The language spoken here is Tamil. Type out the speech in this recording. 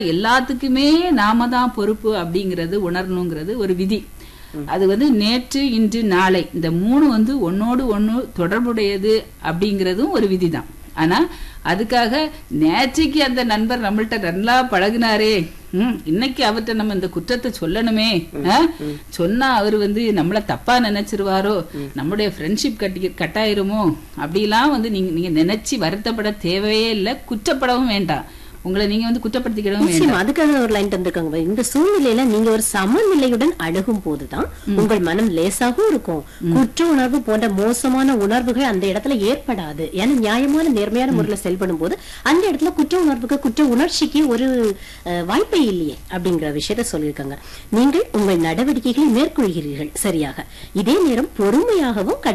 எல்லாத்துக்குமே நாம தான் பொறுப்பு அப்படிங்கிறது உணரணுங்கிறது ஒரு விதி அது வந்து நேற்று இன்று நாளை இந்த மூணு வந்து ஒன்னோடு ஒண்ணு தொடர்புடையது அப்படிங்கிறதும் ஒரு விதிதான் ஆனா அதுக்காக நேற்றைக்கு அந்த நண்பர் நம்மள்ட்ட நல்லா பழகுனாரே ம், இன்னைக்கு அவர்ட்ட நம்ம இந்த குற்றத்தை சொல்லணுமே ஆ? சொன்னா அவர் வந்து நம்மள தப்பா நினைச்சிருவாரோ நம்முடைய ஃப்ரெண்ட்ஷிப் கட்டி கட்டாயிருமோ அப்படிலாம் வந்து நீங்க நீங்க நினைச்சு வருத்தப்பட தேவையே இல்லை குற்றப்படவும் வேண்டாம் உங்களை நீங்க வந்து குற்றப்படுத்திக்கிடவும் வேண்டாம் நிச்சயமா அதுக்காக ஒரு லைன் தந்திருக்காங்க இந்த சூழ்நிலையில நீங்க ஒரு சமநிலையுடன் அணுகும் போதுதான் உங்கள் மனம் லேசாகவும் இருக்கும் குற்ற உணர்வு போன்ற மோசமான உணர்வுகள் அந்த இடத்துல ஏற்படாது ஏன்னா நியாயமான நேர்மையான முறையில செயல்படும் போது அந்த இடத்துல குற்ற உணர்வுக்கு குற்ற உணர்ச்சிக்கு ஒரு அஹ், வாய்ப்பே இல்லையே அப்படிங்கிற விஷயத்த சொல்லியிருக்காங்க நீங்கள் உங்கள் நடவடிக்கைகளை மேற்கொள்கிறீர்கள் சரியாக இதே நேரம் பொறுமையாகவும்